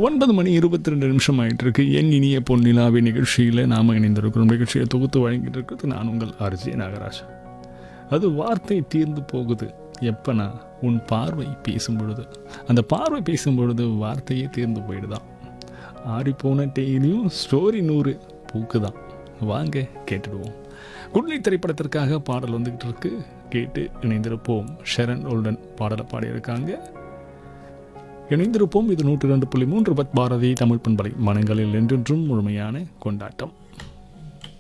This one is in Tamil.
ஒன்பது மணி இருபத்தி ரெண்டு நிமிஷம் ஆயிட்டு இருக்கு என் இனிய பொன்னிலாவி நிகழ்ச்சியில் நாம் இணைந்திருக்கிறோம் நிகழ்ச்சியை தொகுத்து வழங்கிட்டு இருக்கிறது நான் உங்கள் ஆர்ஜி நாகராஜ் அது வார்த்தை தீர்ந்து போகுது எப்பனா உன் பார்வை பேசும் பொழுது அந்த பார்வை பேசும் பொழுது வார்த்தையே தீர்ந்து போயிடுதான் ஆறிப்போன டெய்லியும் ஸ்டோரி நூறு பூக்கு தான் வாங்க கேட்டுடுவோம் குட்னி திரைப்படத்திற்காக பாடல் வந்துக்கிட்டு இருக்கு கேட்டு இணைந்திருப்போம் ஷரண் ஓல்டன் பாடலை பாடியிருக்காங்க இணைந்திருப்போம் இது நூற்றி ரெண்டு புள்ளி மூன்று பத் பாரதி தமிழ் பண்பலை மனங்களில் என்றென்றும் முழுமையான கொண்டாட்டம்